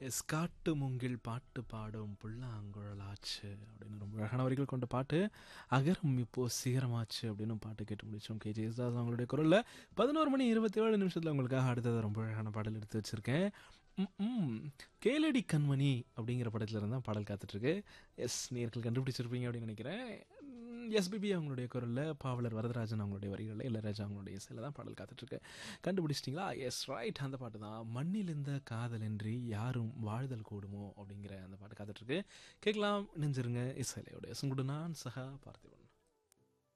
S காட்டு மூங்கில் பாட்டு பாடும் புல்லாங்குழலாச்சு அப்படின்னு ரொம்ப அழகான வரிகள் கொண்ட பாட்டு அகரம் இப்போ சிகரமாச்சு அப்படின்னு பாட்டு கேட்டு முடிச்சோம் கே ஜெயசுதாஸ் அவங்களுடைய குரலில் பதினோரு மணி இருபத்தி ஏழு நிமிஷத்தில் உங்களுக்காக அடுத்தது ரொம்ப அழகான பாடல் எடுத்து வச்சிருக்கேன் ம், ம். கேளடி கண்மணி அப்படிங்கிற படத்துல இருந்தா பாடல் காத்துட்ருக்கு எஸ் நேர்கள் கண்டுபிடிச்சிருப்பீங்க அப்படின்னு நினைக்கிறேன் எஸ்பிபி அவங்களுடைய குரலில் பாவலர் வரதராஜன் அவங்களுடைய வரிகளில் இளையராஜா அவங்களுடைய இசையில் தான் பாடல் காத்துட்ருக்கு கண்டுபிடிச்சிட்டிங்களா எஸ் ரைட் அந்த பாட்டு தான் மண்ணில் இந்த காதலின்றி யாரும் வாழ்தல் கூடுமோ அப்படிங்கிற அந்த பாட்டு காத்துட்ருக்கு கேட்கலாம் நெஞ்சிருங்க இசையிலையோட சுங்குடு நான் சகா பார்த்திபன்